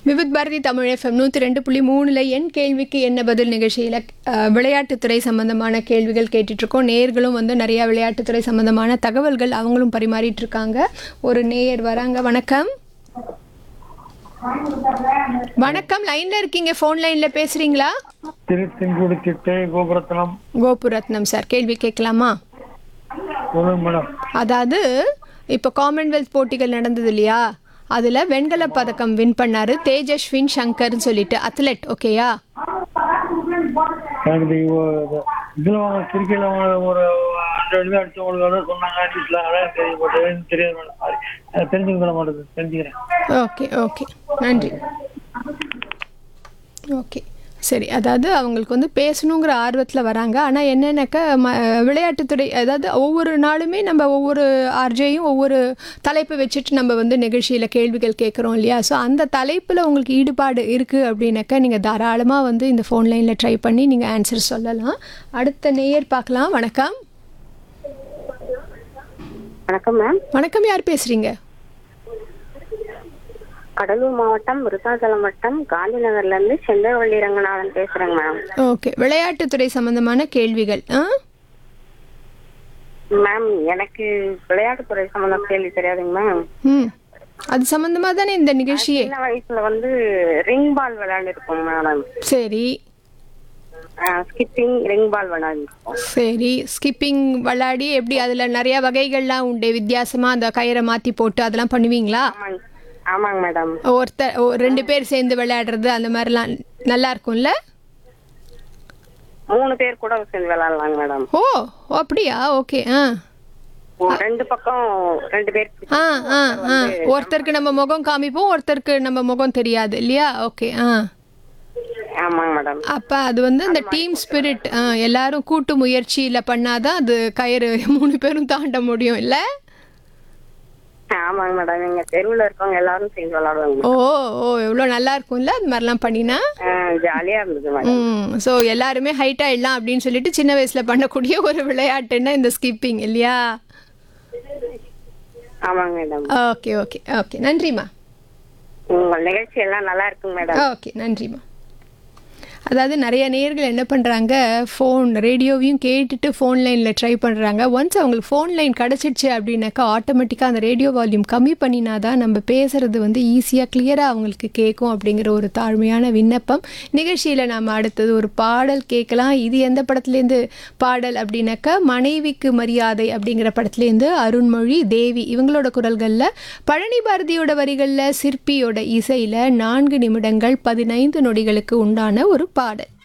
Vividh Bharathi Tamil FM நூற்றி ரெண்டு புள்ளி மூணில் என் கேள்விக்கு என்ன பதில் நிகழ்ச்சியில் அஹ், விளையாட்டுத்துறை சம்பந்தமான கேள்விகள் கேட்டுட்ருக்கோம் நேர்களும் வந்து நிறையா விளையாட்டுத்துறை சம்பந்தமான தகவல்கள் அவங்களும் பரிமாறிட்டு இருக்காங்க ஒரு நேயர் வராங்க வணக்கம் வணக்கம் லைனில் இருக்கீங்க ஃபோன் லைனில் பேசுகிறீங்களா திருத்தெங்குடி திட்டை கோபுரத்தனம் கோபுரத்னம் சார் கேள்வி கேட்கலாமா சொல்லுங்க மேடம் அதாவது இப்போ காமன்வெல்த் போட்டிகள் நடந்தது இல்லையா அதில் வெண்கலப் பதக்கம் வின் பண்ணாரு தேஜஸ்வின் சங்கர்னு சொல்லிட்டு அத்லெட் ஓகேயா எனக்கு இது இவ- இதுல வாங்க கிரிக்கெட்ல வாங்க ஒரு ஹண்ட்ரட் இது அடிச்சவங்களுக்கு வந்து சொன்னாங்க நியூஸ்ல அதான் தெரியும் பட் எனக்கு தெரியாது மேடம் சாரி எனக்கு தெரிஞ்சுக்க மாட்டேங்குது தெரிஞ்சுக்கிறேன் ஓகே ஓகே நன்றி ஓகே சரி அதாவது அவங்களுக்கு வந்து பேசணுங்கிற ஆர்வத்தில் வராங்க ஆனால் என்னென்னாக்கா ம விளையாட்டுத்துறை அதாவது ஒவ்வொரு நாளுமே நம்ம ஒவ்வொரு ஆர்ஜையும் ஒவ்வொரு தலைப்பை வச்சுட்டு நம்ம வந்து நிகழ்ச்சியில் கேள்விகள் கேட்குறோம் இல்லையா ஸோ அந்த தலைப்பில் உங்களுக்கு ஈடுபாடு இருக்குது அப்படின்னாக்கா நீங்கள் தாராளமாக வந்து இந்த ஃபோன் லைனில் ட்ரை பண்ணி நீங்கள் ஆன்சர் சொல்லலாம் அடுத்த நேயர் பார்க்கலாம் வணக்கம் வணக்கம் மேம் வணக்கம் யார் பேசுகிறீங்க கடலூர் மாவட்டம் விருத்தாச்சலம் வட்டம் காந்தி நகர்ல இருந்து செந்தவள்ளி ரங்கநாதன் பேசுறேங்க மேம் ஓகே விளையாட்டுத்துறை சம்மந்தமான கேள்விகள் ஆ மேம் எனக்கு விளையாட்டுத்துறை சம்பந்தம் கேள்வி தெரியாதுங்க மேம் ம் அது சம்மந்தமாக தானே இந்த நிகழ்ச்சியே சின்ன வயசுல வந்து ரிங் பால் விளையாண்டு இருக்கோம் மேடம் சரி ஸ்கிப்பிங் ரிங் பால் விளையாண்டு இருக்கோம் சரி ஸ்கிப்பிங் விளையாடி எப்படி அதில் நிறைய வகைகள்லாம் உண்டு வித்தியாசமாக அந்த கயிறை மாற்றி போட்டு அதெல்லாம் பண்ணுவீங்களா ஆமாங்க ஆமாங்க மேடம் ஒருத்தர் ஒ- ரெண்டு பேர் சேர்ந்து விளையாடுறது அந்த மாதிரிலாம் நல்லா இருக்கும்ல மூணு பேர் கூட சேர்ந்து விளையாடலாங்க மேடம் ஓ ஓ, அப்படியா ஓகே ஆ ரெண்டு பக்கம் ரெண்டு பேர் ஆ ஆ ஆ ஒருத்தருக்கு நம்ம முகம் காமிப்போம் ஒருத்தருக்கு நம்ம முகம் தெரியாது இல்லையா ஓகே ஆ ஆமாங்க மேடம் அப்போ அது வந்து அந்த டீம் ஸ்பிரிட் எல்லாரும் கூட்டு முயற்சியில் பண்ணாதான் அது கயிறு மூணு பேரும் தாண்ட முடியும் இல்லை ஆமாங்க மேடம் எங்க தெருவுல இருக்கவங்க எல்லாரும் சேர்ந்து விளையாடுவாங்க ஓ ஓ எவ்வளோ நல்லா இருக்கும்ல அது மாதிரிலாம் பண்ணினா ஜாலியா இருந்தது மேடம் ம் ஸோ எல்லாருமே ஹைட் ஆயிடலாம் அப்படின்னு சொல்லிட்டு சின்ன வயசில் பண்ணக்கூடிய ஒரு விளையாட்டுன்னா இந்த ஸ்கிப்பிங் இல்லையா ஆமாங்க மேடம் ஓகே ஓகே ஓகே நன்றிம்மா உங்க நிகழ்ச்சி எல்லாம் நல்லா இருக்குங்க மேடம் ஓகே நன்றிம்மா அதாவது நிறைய நேயர்கள் என்ன பண்ணுறாங்க ஃபோன் ரேடியோவையும் கேட்டுட்டு ஃபோன் லைனில் ட்ரை பண்ணுறாங்க ஒன்ஸ் அவங்களுக்கு ஃபோன் லைன் கிடச்சிடுச்சு அப்படின்னாக்கா ஆட்டோமேட்டிக்காக அந்த ரேடியோ வால்யூம் கம்மி பண்ணினா தான் நம்ம பேசுகிறது வந்து ஈஸியாக கிளியராக அவங்களுக்கு கேட்கும் அப்படிங்கிற ஒரு தாழ்மையான விண்ணப்பம் நிகழ்ச்சியில் நாம் அடுத்தது ஒரு பாடல் கேட்கலாம் இது எந்த படத்துலேருந்து பாடல் அப்படின்னாக்கா மனைவிக்கு மரியாதை அப்படிங்கிற படத்துலேருந்து அருண்மொழி தேவி இவங்களோட குரல்களில் பழனி பாரதியோட வரிகளில் சிற்பியோட இசையில் நான்கு நிமிடங்கள் பதினைந்து நொடிகளுக்கு உண்டான ஒரு பாடல்